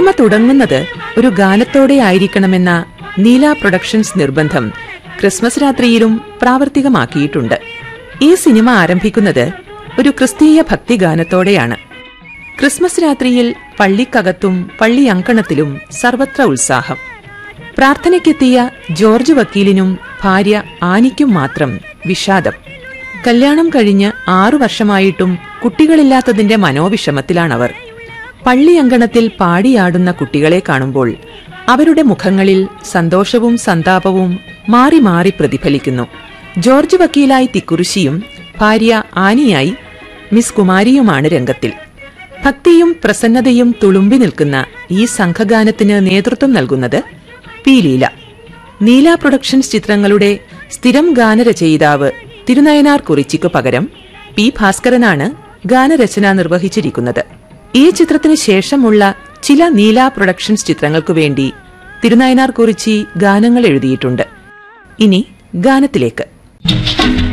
cinema തുടങ്ങുന്നത് ഒരു ഗാനത്തോടെ ആയിരിക്കണമെന്ന നീല പ്രൊഡക്ഷൻസ് നിർബന്ധം ക്രിസ്മസ് രാത്രിയിലും പ്രാവർത്തികമാക്കിയിട്ടുണ്ട് ഈ സിനിമ ആരംഭിക്കുന്നത് ഒരു ക്രിസ്തീയ ഭക്തിഗാനത്തോടെയാണ് ക്രിസ്മസ് രാത്രിയിൽ പള്ളിക്കകത്തും പള്ളിയങ്കണത്തിലും സർവത്ര ഉത്സാഹം പ്രാർത്ഥനയ്ക്കെത്തിയ ജോർജ് വക്കീലിനും ഭാര്യ ആനിക്കും മാത്രം വിഷാദം കല്യാണം കഴിഞ്ഞ് ആറു വർഷമായിട്ടും കുട്ടികളില്ലാത്തതിന്റെ മനോവിഷമത്തിലാണവർ പള്ളിയങ്കണത്തിൽ പാടിയാടുന്ന കുട്ടികളെ കാണുമ്പോൾ അവരുടെ മുഖങ്ങളിൽ സന്തോഷവും സന്താപവും മാറി മാറി പ്രതിഫലിക്കുന്നു ജോർജ് വക്കീലായി തിക്കുറിശിയും ഭാര്യ ആനിയായി മിസ് കുമാരിയുമാണ് രംഗത്തിൽ ഭക്തിയും പ്രസന്നതയും തുളുമ്പി നിൽക്കുന്ന ഈ സംഘഗാനത്തിന് നേതൃത്വം നൽകുന്നത് പി ലീല നീല പ്രൊഡക്ഷൻസ് ചിത്രങ്ങളുടെ സ്ഥിരം ഗാനരചയിതാവ് തിരുനയനാർ കുറിച്ചിക്കു പകരം പി ഭാസ്കരനാണ് ഗാനരചന നിർവഹിച്ചിരിക്കുന്നത് ഈ ചിത്രത്തിന് ശേഷമുള്ള ചില നീല പ്രൊഡക്ഷൻസ് ചിത്രങ്ങൾക്കു വേണ്ടി തിരുനയനാർ കുറിച്ചി ഗാനങ്ങൾ എഴുതിയിട്ടുണ്ട് ഇനി ഗാനത്തിലേക്ക്